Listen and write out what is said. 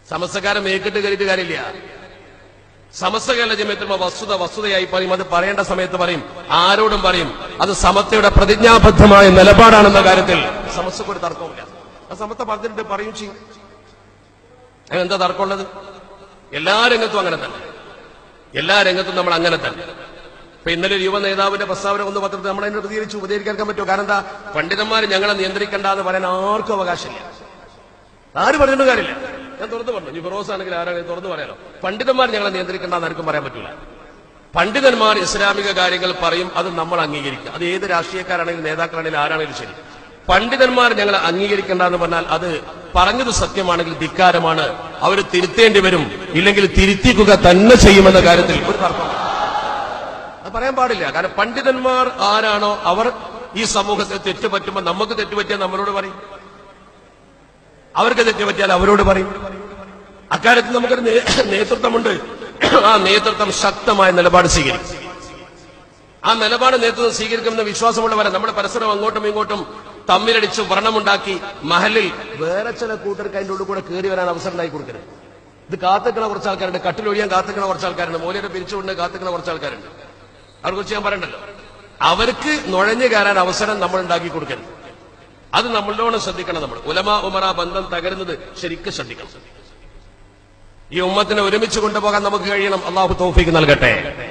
സമസ്തക്കാരെ മേക്കിട്ട് കയറിയിട്ട് കാര്യമില്ല സമസ്ത കേരള ജമയത്തുമ്പോ വസ്തുത വസ്തുതയായി പറയും അത് പറയേണ്ട സമയത്ത് പറയും ആരോടും പറയും അത് സമസ്തയുടെ പ്രതിജ്ഞാബദ്ധമായ നിലപാടാണെന്ന കാര്യത്തിൽ സമസ്തക്ക് ഒരു തർക്കമില്ല ആ സമസ്ത പറഞ്ഞിട്ട് പറയും ചെയ്യും അതിനെന്താ തർക്കമുള്ളത് എല്ലാ രംഗത്തും അങ്ങനെ തന്നെ എല്ലാ രംഗത്തും നമ്മൾ അങ്ങനെ തന്നെ ഇപ്പൊ ഇന്നലെ ഒരു യുവ നേതാവിന്റെ പ്രസ്താവന ഒന്ന് പത്രത്തിൽ നമ്മൾ അതിനെ പ്രതികരിച്ചു ഉപദേശിക്കാൻ പറ്റുമോ കാരണം എന്താ പണ്ഡിതന്മാർ ഞങ്ങളെ നിയന്ത്രിക്കണ്ട എന്ന് പറയാൻ ആർക്കും അവകാശമില്ല ആര് പറഞ്ഞിട്ടും കാര്യമില്ല ഞാൻ തുറന്നു പറഞ്ഞു ഇനി ഫിറോസ് ആണെങ്കിൽ ആരാണെങ്കിൽ തുറന്നു പറയാലോ പണ്ഡിതന്മാർ ഞങ്ങളെ നിയന്ത്രിക്കണ്ടെന്ന് ആർക്കും പറയാൻ പറ്റില്ല പണ്ഡിതന്മാർ ഇസ്ലാമിക കാര്യങ്ങൾ പറയും അത് നമ്മൾ അംഗീകരിക്കുക അത് ഏത് രാഷ്ട്രീയക്കാരാണെങ്കിലും നേതാക്കളാണെങ്കിലും ആരാണെങ്കിലും ശരി പണ്ഡിതന്മാർ ഞങ്ങളെ അംഗീകരിക്കേണ്ട എന്ന് പറഞ്ഞാൽ അത് പറഞ്ഞത് സത്യമാണെങ്കിൽ ധിക്കാരമാണ് അവർ തിരുത്തേണ്ടി വരും ഇല്ലെങ്കിൽ തിരുത്തിക്കുക തന്നെ ചെയ്യുമെന്ന കാര്യത്തിൽ ഒരു തർക്കമില്ല അത് പറയാൻ പാടില്ല കാരണം പണ്ഡിതന്മാർ ആരാണോ അവർ ഈ സമൂഹത്തിൽ തെറ്റുപറ്റുമ്പോൾ നമുക്ക് തെറ്റുപറ്റിയാൽ നമ്മളോട് പറയും അവർക്ക് തെറ്റുപറ്റിയാൽ അവരോട് പറയും അക്കാര്യത്തിൽ നമുക്കൊരു നേ- നേതൃത്വമുണ്ട് ആ നേതൃത്വം ശക്തമായ നിലപാട് സ്വീകരിക്കും ആ നിലപാട് നേതൃത്വം സ്വീകരിക്കുമെന്ന് വിശ്വാസമുള്ളവരെ നമ്മുടെ പരസ്പരം അങ്ങോട്ടും ഇങ്ങോട്ടും തമ്മിലടിച്ച് വ്രണമുണ്ടാക്കി മഹലിൽ വേറെ ചില കൂട്ടർക്ക് അതിന്റെ ഉള്ളിൽ കൂടെ കയറി വരാൻ അവസരം ഉണ്ടായി കൊടുക്കരുത് ഇത് കാത്തിക്കണ കുറച്ച് ആൾക്കാരുണ്ട് കട്ടിലൊഴിയാൻ കാത്തിക്കണ കുറച്ച് ആൾക്കാരുണ്ട് മൂലയുടെ പിരിച്ചുകൊണ്ട് കാത്തിക്കണ കുറച്ച് ആൾക്കാരുണ്ട് അവരെ കുറിച്ച് ഞാൻ പറയണ്ടല്ലോ അവർക്ക് നുഴഞ്ഞു കയറാൻ അവസരം നമ്മൾ ഉണ്ടാക്കി കൊടുക്കരുത് അത് നമ്മളോട് ശ്രദ്ധിക്കണം നമ്മൾ ഉലമ ഉമറ ബന്ധം തകരുന്നത് ശരിക്കും ശ്രദ്ധിക്കണം ഈ ഉമ്മത്തിനെ ഒരുമിച്ച് കൊണ്ടുപോകാൻ നമുക്ക് കഴിയണം അള്ളാഹു തൗഫീക്ക് നൽകട്ടെ